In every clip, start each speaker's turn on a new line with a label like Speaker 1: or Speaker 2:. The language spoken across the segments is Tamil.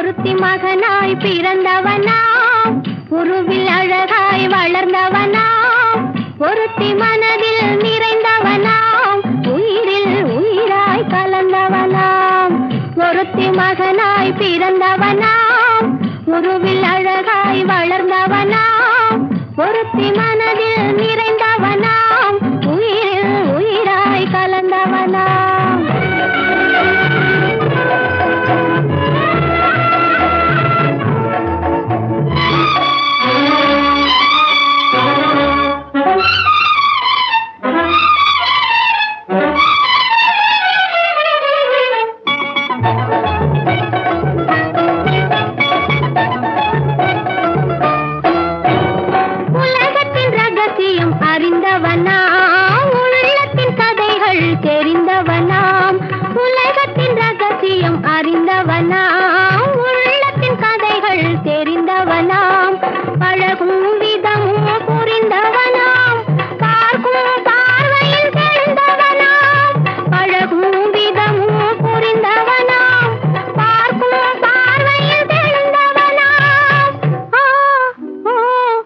Speaker 1: ஒருத்தி மகனாய் பிறந்தவனாம் உருவில் அழகாய் வளர்ந்தவனாம் ஒருத்தி மனதில் நிறைந்தவனாம் உயிரில் உயிராய் கலந்தவனாம் ஒருத்தி மகனாய் பிறந்தவனாம் உருவில் அழகாய் வளர்ந்தவனாம் ஒருத்தி மனதில் நிறைந்தவனாம் உயிரில் உயிராய் கலந்தவனாம் உலகத்தின் ரகசியம் அறிந்தவனாம் உள்ளத்தின் கதைகள் தெரிந்தவனாம் உலகத்தின் ரகசியம் அறிந்தவனாம் உள்ளத்தின் கதைகள் தெரிந்தவனாம் பழகும் விதமும் புரிந்தவனாம் பார்க்கும் பார்வையில் தெரிந்தவனாம் பழகும் விதமும் புரிந்தவனாம் பார்க்கும் பார்வையில் தெரிந்தவனாம் ஆ, ஆ,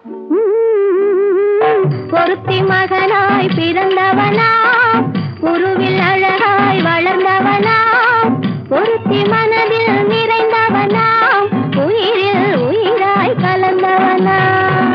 Speaker 1: உம். ஒருத்தி மகனாய் பிறந்தவனாம் உருவில் அழகாய் வளர்ந்தவனாம் ஒருத்தி மனதில் நிறைந்தவனாம் உயிரில் உயிராய் கலந்தவனாம்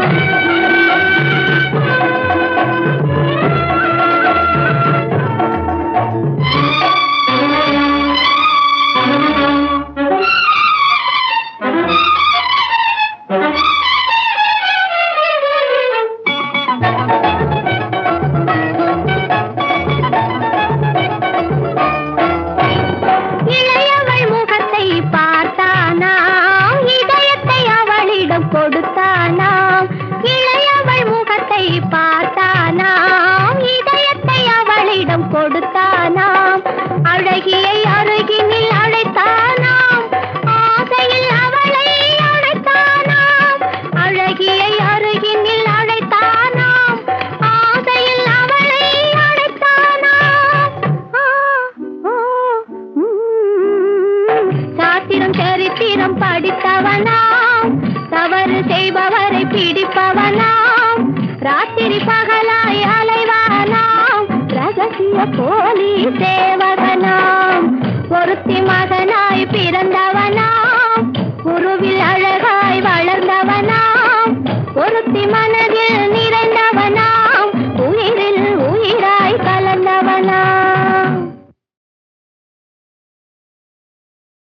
Speaker 1: இளையவள் முகத்தை பார்த்தானாம் இதயத்தை அவளிடம் கொடுத்தானாம் இளையவள் முகத்தை பார்த்தானாம் இதயத்தை அவளிடம் கொடுத்தானாம் அழகியை அருகினில் அழைத்தானாம் ஆசையில் அவளை அழைத்தானாம் அழகியை அருகினில் அழைத்தானாம் ஆசையில் அவளை அழைத்தானாம் ஆ, ஆ, உம். சாத்திரம் சரித்திரம் படித்தவனாம் தவறு செய்பவரை பிடிப்பவனாம் ராத்திரி பகலாய் அலைவானாம் ரகசிய போலீஸ் சேவகனாம்